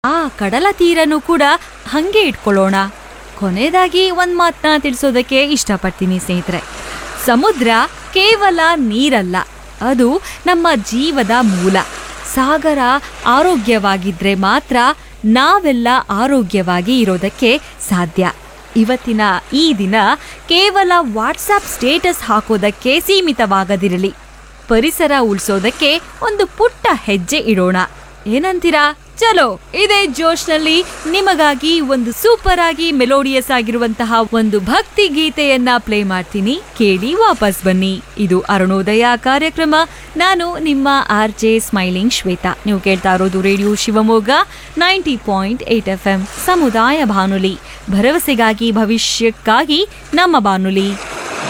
ಆ ಕಡಲ ತೀರನು ಕೂಡ ಹಂಗೆ ಇಟ್ಕೊಳ್ಳೋಣ ಕೊನೆಯದಾಗಿ ಒಂದ್ ಮಾತನ್ನ ತಿಳಿಸೋದಕ್ಕೆ ಇಷ್ಟಪಡ್ತೀನಿ ಸ್ನೇಹಿತರೆ ಸಮುದ್ರ ಕೇವಲ ನೀರಲ್ಲ ಅದು ನಮ್ಮ ಜೀವದ ಮೂಲ ಸಾಗರ ಆರೋಗ್ಯವಾಗಿದ್ರೆ ಮಾತ್ರ ನಾವೆಲ್ಲ ಆರೋಗ್ಯವಾಗಿ ಇರೋದಕ್ಕೆ ಸಾಧ್ಯ ಇವತ್ತಿನ ಈ ದಿನ ಕೇವಲ ವಾಟ್ಸಾಪ್ ಸ್ಟೇಟಸ್ ಹಾಕೋದಕ್ಕೆ ಸೀಮಿತವಾಗದಿರಲಿ ಪರಿಸರ ಉಳಿಸೋದಕ್ಕೆ ಒಂದು ಪುಟ್ಟ ಹೆಜ್ಜೆ ಇಡೋಣ ಏನಂತೀರಾ ಚಲೋ ಇದೇ ಜೋಶ್ನಲ್ಲಿ ನಿಮಗಾಗಿ ಒಂದು ಸೂಪರ್ ಆಗಿ ಮೆಲೋಡಿಯಸ್ ಆಗಿರುವಂತಹ ಒಂದು ಭಕ್ತಿ ಗೀತೆಯನ್ನ ಪ್ಲೇ ಮಾಡ್ತೀನಿ ಕೇಳಿ ವಾಪಸ್ ಬನ್ನಿ ಇದು ಅರುಣೋದಯ ಕಾರ್ಯಕ್ರಮ ನಾನು ನಿಮ್ಮ ಆರ್ ಜೆ ಸ್ಮೈಲಿಂಗ್ ಶ್ವೇತಾ ನೀವು ಕೇಳ್ತಾ ಇರೋದು radio Shivamogga ninety point eight F M ಸಮುದಾಯ ಬಾನುಲಿ ಭರವಸೆಗಾಗಿ ಭವಿಷ್ಯಕ್ಕಾಗಿ ನಮ್ಮ ಬಾನುಲಿ